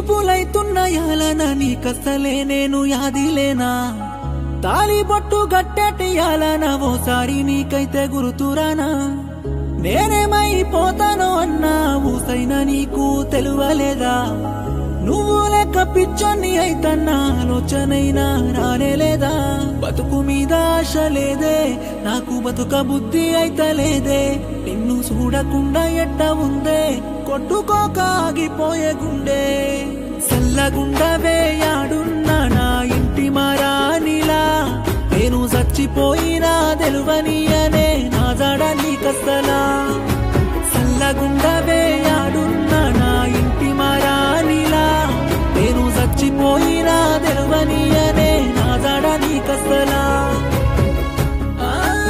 చూపులైతున్న యాలన నీకసలే నేను యాదిలేనా తాలి బొట్టు గట్టెటి యాలన ఓసారి నీకైతే గురుతురానా నేనేమైపోతానో అన్నా ఊసైన నీకు తెలువలేదా నువ్వు లెక్క పిచ్చొన్ని అయితన్నా ఆలోచనైనా రానేలేదా బతుకు మీద ఆశ లేదే నాకు బతుక బుద్ధి అయితలేదే నిన్ను చూడకుండా ఎట్ట ఉందే కొట్టుకోక ఆగిపోయే గుండె సల్లగుండవే యాడున్నా నా ఇంటి మారానిలా నేను చచ్చిపోయినా తెలువని అనే నా జడ నీకసలా సల్లగుండవే యాడున్నా నా ఇంటి మారానిలా నేను చచ్చిపోయినా తెలువని అనే నా జడ నీకసలా ఆ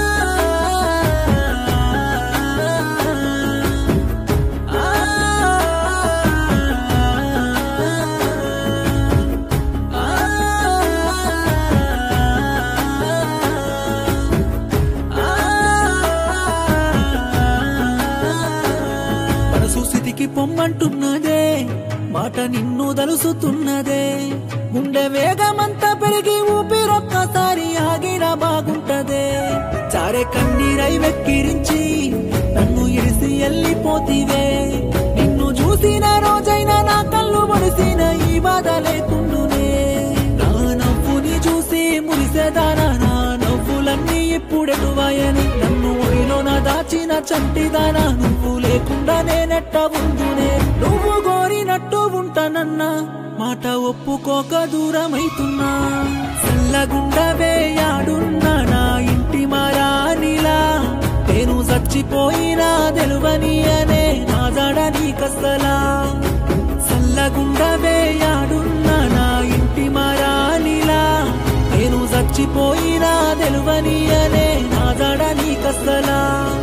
మనసు స్థితికి పొమ్మంటున్నదే మాట నిన్ను దలుసుతున్నదే గుండె వేగమంతా పెరిగి ఊపిరొక్కసారి ఆగినా బాగుంటదే చారే కన్నీరై వెక్కిరించి నన్ను ఇడిసి వెళ్ళిపోతివే నిన్ను చూసిన రోజైనా నా కళ్ళు ముడిసిన ఈ బాధ లేకుండునే నా నవ్వుని చూసి మురిసేదానా నా నవ్వులన్నీ ఇప్పుడెటువాయని నన్ను ఒడిలోన దాచిన చంటిదానా నువ్వు లేకుండా నేనెట్ట ఉందునే నువ్వు కోరినట్టు ఉంటానన్నా మాట ఒప్పుకోక దూరమైతున్నా చల్లగుండవే యాడున్నా నా ఇంటి మారానిలా నేను చచ్చిపోయినా తెలువని అనే నా జడ నీకసలా చల్లగుండవే యాడున్నా నా ఇంటి మారానిలా నేను చచ్చిపోయినా తెలువని అనే నా జడ నీకసలా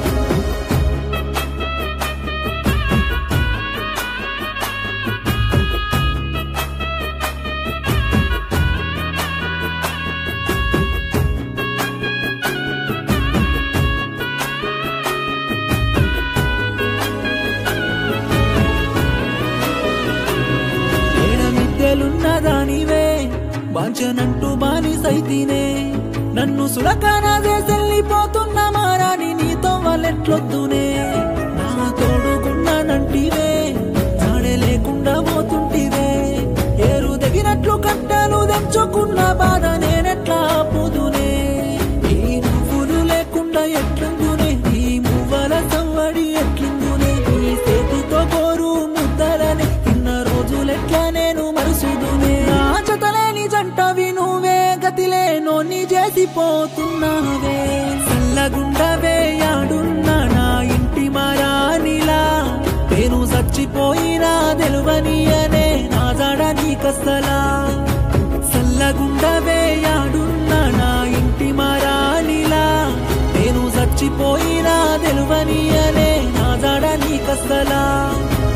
మిద్దెలున్నదానివే వాంచనంటూ బానిసైతీనే నన్ను సులకాన చేసెళ్ళిపోతున్న మారాని నీతో వాళ్ళెట్లొద్దునే నా తోడుకున్నానంటివే జాడే లేకుండా పోతుంటివే ఏరు దగ్గినట్లు కట్టాలు తెంచుకున్న బాధ నేనెట్లా ఆపుదునే ఈ నువ్వులు లేకుండా ఎట్లుందునే ఈ మువ్వల సవ్వడి ఎట్లుందునే ఈ చేతితో కోరు ముద్దలని తిన్న రోజులెట్లా నేను మరుసుదునే నా జతలేని జంటవి నువ్వే గతిలేనో నీ చేసిపోతున్నావే చల్లగుండవే యాడున్నా నా ఇంటి మారానిలా నేను చచ్చిపోయినా తెలువని అనే నా జడ నీకసలా చల్లగుండవే యాడున్నా నా ఇంటి మారానిలా నేను చచ్చిపోయినా తెలువని అనే నా జడ నీకసలా